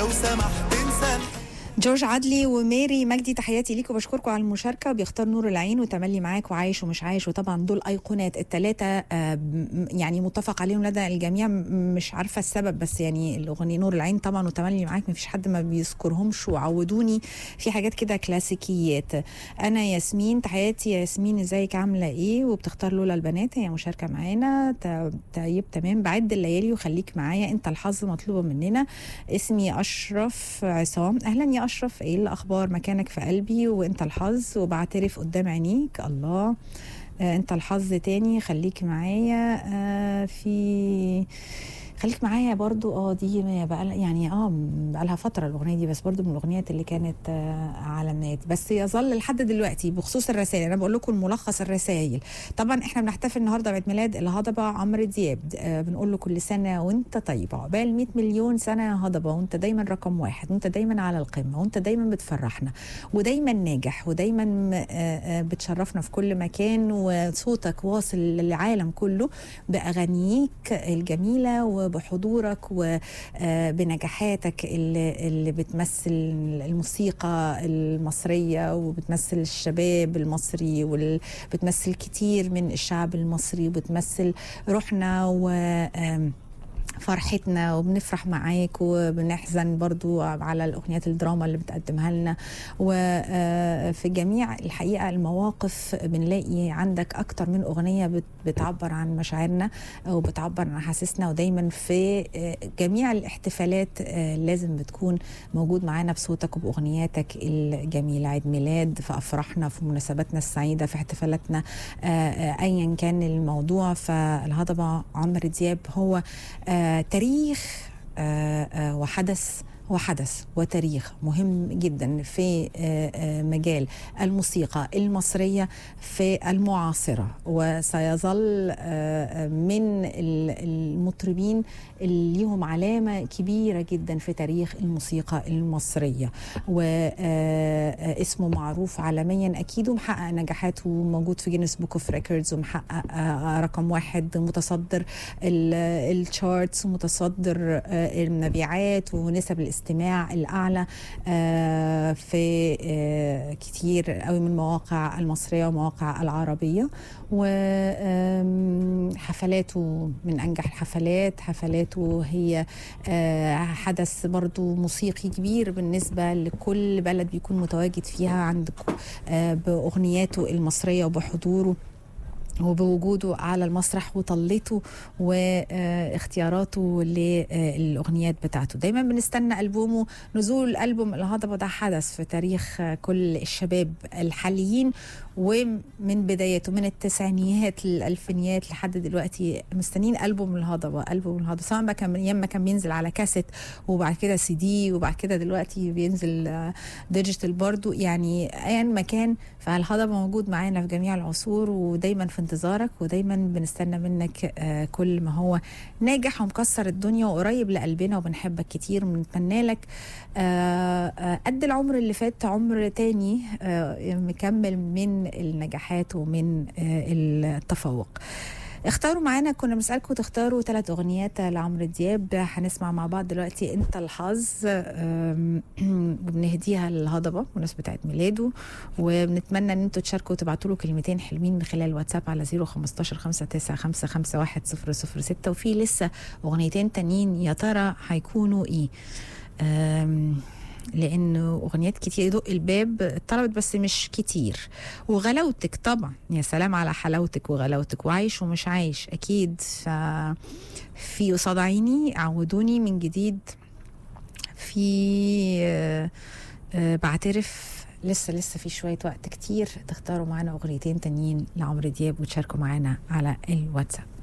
لو سمحت انسان جورج عدلي وميري مجدي تحياتي ليكم بشكركم على المشاركه بيختار نور العين وتملي معاك وعايش ومش عايش وطبعا دول ايقونات الثلاثه يعني متفق عليهم لدى الجميع م- مش عارفه السبب بس يعني الاغنيه نور العين طبعا وتملي معاك مفيش حد ما بيذكرهمش وعودوني في حاجات كده كلاسيكيات انا ياسمين تحياتي يا ياسمين ازيك عامله ايه وبتختار لولا البنات هي مشاركه معانا ت- طيب تمام بعد الليالي وخليك معايا انت الحظ مطلوبه مننا اسمي اشرف عصام اهلا يا اشرف ايه الاخبار مكانك في قلبي وانت الحظ وبعترف قدام عينيك الله آه انت الحظ تاني خليك معايا آه في خليك معايا برضو اه دي ما بقى يعني اه بقى لها فتره الاغنيه دي بس برضو من الاغنيات اللي كانت آه على النت بس يظل لحد دلوقتي بخصوص الرسائل انا بقول لكم ملخص الرسائل طبعا احنا بنحتفل النهارده بعيد ميلاد الهضبه عمرو دياب آه بنقول له كل سنه وانت طيب عقبال 100 مليون سنه يا هضبه وانت دايما رقم واحد وانت دايما على القمه وانت دايما بتفرحنا ودايما ناجح ودايما آه آه بتشرفنا في كل مكان وصوتك واصل للعالم كله باغانيك الجميله وبحضورك وبنجاحاتك اللي, اللي بتمثل الموسيقى المصريه وبتمثل الشباب المصري وبتمثل كتير من الشعب المصري وبتمثل روحنا و آم فرحتنا وبنفرح معاك وبنحزن برضو على الأغنيات الدراما اللي بتقدمها لنا وفي جميع الحقيقة المواقف بنلاقي عندك أكتر من أغنية بتعبر عن مشاعرنا وبتعبر عن أحاسيسنا ودايما في جميع الاحتفالات لازم بتكون موجود معانا بصوتك وبأغنياتك الجميلة عيد ميلاد في أفراحنا في مناسباتنا السعيدة في احتفالاتنا أيا كان الموضوع فالهضبة عمرو دياب هو تاريخ وحدث وحدث وتاريخ مهم جدا في مجال الموسيقى المصرية في المعاصرة وسيظل من المطربين اللي ليهم علامة كبيرة جدا في تاريخ الموسيقى المصرية واسمه معروف عالميا أكيد ومحقق نجاحات وموجود في جينيس بوك اوف ريكوردز ومحقق رقم واحد متصدر الشارتس ومتصدر المبيعات ونسب الاستماع الأعلى في كتير قوي من المواقع المصرية ومواقع العربية وحفلاته من أنجح الحفلات حفلاته هي حدث برضو موسيقي كبير بالنسبة لكل بلد بيكون متواجد فيها عندكم بأغنياته المصرية وبحضوره وبوجوده على المسرح وطلته واختياراته للاغنيات بتاعته دايما بنستنى البومه نزول البوم الهضبه ده حدث في تاريخ كل الشباب الحاليين ومن بدايته من التسعينيات للالفينيات لحد دلوقتي مستنيين البوم الهضبه البوم الهضبه سواء بقى كان ايام ما كان بينزل على كاسيت وبعد كده سي دي وبعد كده دلوقتي بينزل ديجيتال برضو يعني ايا ما كان فالهضبه موجود معانا في جميع العصور ودايما في انتظارك ودايما بنستنى منك كل ما هو ناجح ومكسر الدنيا وقريب لقلبنا وبنحبك كتير ونتمنى لك قد العمر اللي فات عمر تاني مكمل من النجاحات ومن التفوق اختاروا معانا كنا بنسالكم تختاروا ثلاث اغنيات لعمرو دياب هنسمع مع بعض دلوقتي انت الحظ وبنهديها للهضبه بمناسبه عيد ميلاده وبنتمنى ان انتوا تشاركوا وتبعتوا له كلمتين حلوين من خلال واتساب على 015 59 ستة وفي لسه اغنيتين تانيين يا ترى هيكونوا ايه لانه اغنيات كتير يدق الباب اتطلبت بس مش كتير وغلاوتك طبعا يا سلام على حلاوتك وغلاوتك وعايش ومش عايش اكيد ف في قصاد عيني عودوني من جديد في آه آه بعترف لسه لسه في شويه وقت كتير تختاروا معانا اغنيتين تانيين لعمرو دياب وتشاركوا معانا على الواتساب